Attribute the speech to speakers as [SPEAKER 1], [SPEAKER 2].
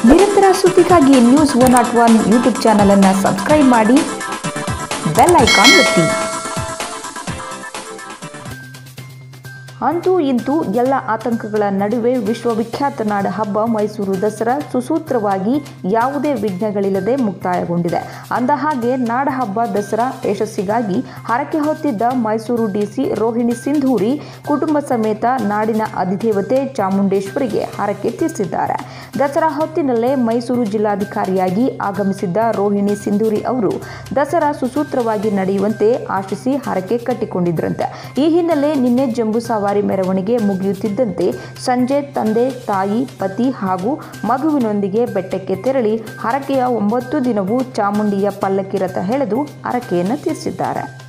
[SPEAKER 1] ನಿರಂತರ ಸುದ್ದಿಗಾಗಿ news one not one YouTube ಚಾನಲನ್ನು ಸಬ್ಸ್ಕ್ರೈಬ್ ಮಾಡಿ ಬೆಲ್ ಐಕಾನ್ ಒತ್ತಿ ಅಂತೂ ಇಂತೂ ಎಲ್ಲ ಆತಂಕಗಳ ನಡುವೆ ವಿಶ್ವವಿಖ್ಯಾತ ನಾಡ ಹಬ್ಬ ಮೈಸೂರು ದಸರಾ ಸುಸೂತ್ರವಾಗಿ ಯಾವುದೇ ವಿಘ್ನಗಳಿಲ್ಲದೆ ಮುಕ್ತಾಯಗೊಂಡಿದೆ ಅಂದಹಾಗೆ ನಾಡ ಹಬ್ಬ ದಸರಾ ಯಶಸ್ಸಿಗಾಗಿ ಹರಕೆ ಹೊತ್ತಿದ್ದ ಮೈಸೂರು ಡಿಸಿ ರೋಹಿಣಿ ಸಿಂಧೂರಿ ಕುಟುಂಬ ಸಮೇತ ನಾಡಿನ ಅಧಿದೇವತೆ ಚಾಮುಂಡೇಶ್ವರಿಗೆ ಹರಕೆ ತೀರಿಸಿದ್ದಾರೆ ದಸರಾ ಹೊತ್ತಿನಲ್ಲೇ ಮೈಸೂರು ಜಿಲ್ಲಾಧಿಕಾರಿಯಾಗಿ ಆಗಮಿಸಿದ್ದ ರೋಹಿಣಿ ಸಿಂಧೂರಿ ಅವರು ದಸರಾ ಸುಸೂತ್ರವಾಗಿ ನಡೆಯುವಂತೆ ಆಶಿಸಿ ಹರಕೆ ಕಟ್ಟಿಕೊಂಡಿದ್ರಂತೆ ಈ ಹಿನ್ನೆಲೆ ನಿನ್ನೆ ಜಂಬೂ ಸವಾರಿ ಮೆರವಣಿಗೆ ಮುಗಿಯುತ್ತಿದ್ದಂತೆ ಸಂಜೆ ತಂದೆ ತಾಯಿ ಪತಿ ಹಾಗೂ ಮಗುವಿನೊಂದಿಗೆ ಬೆಟ್ಟಕ್ಕೆ ತೆರಳಿ ಹರಕೆಯ ಒಂಬತ್ತು ದಿನವೂ ಚಾಮುಂಡಿಯ ಪಲ್ಲಕ್ಕಿ ರಥ ಎಳೆದು ಹರಕೆಯನ್ನು ತೀರಿಸಿದ್ದಾರೆ